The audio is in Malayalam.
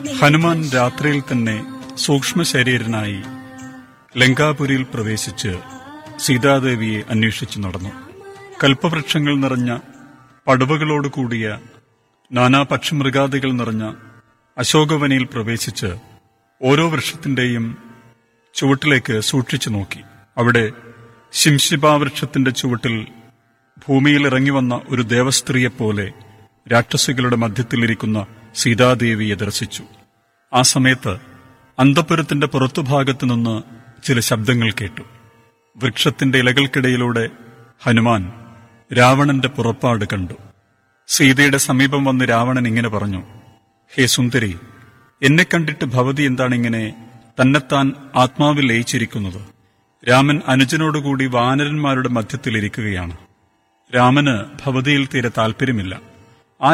ഹനുമാൻ രാത്രിയിൽ തന്നെ സൂക്ഷ്മ ശരീരനായി ലങ്കാപുരിയിൽ പ്രവേശിച്ച് സീതാദേവിയെ അന്വേഷിച്ചു നടന്നു കൽപ്പവൃക്ഷങ്ങൾ നിറഞ്ഞ പടവുകളോട് കൂടിയ നാനാ പക്ഷിമൃഗാദികൾ നിറഞ്ഞ അശോകവനയിൽ പ്രവേശിച്ച് ഓരോ വൃക്ഷത്തിന്റെയും ചുവട്ടിലേക്ക് സൂക്ഷിച്ചു നോക്കി അവിടെ ശിംശിപാവൃക്ഷത്തിന്റെ ചുവട്ടിൽ ഭൂമിയിൽ ഇറങ്ങിവന്ന ഒരു ദേവസ്ത്രീയെപ്പോലെ രാക്ഷസികളുടെ മധ്യത്തിലിരിക്കുന്ന സീതാദേവിയെ ദർശിച്ചു ആ സമയത്ത് അന്തപുരത്തിന്റെ പുറത്തുഭാഗത്തു നിന്ന് ചില ശബ്ദങ്ങൾ കേട്ടു വൃക്ഷത്തിന്റെ ഇലകൾക്കിടയിലൂടെ ഹനുമാൻ രാവണന്റെ പുറപ്പാട് കണ്ടു സീതയുടെ സമീപം വന്ന് രാവണൻ ഇങ്ങനെ പറഞ്ഞു ഹേ സുന്ദരി എന്നെ കണ്ടിട്ട് ഭവതി എന്താണ് ഇങ്ങനെ തന്നെത്താൻ ആത്മാവിൽ ലയിച്ചിരിക്കുന്നത് രാമൻ അനുജനോടുകൂടി വാനരന്മാരുടെ മധ്യത്തിലിരിക്കുകയാണ് രാമന് ഭവതിയിൽ തീരെ താല്പര്യമില്ല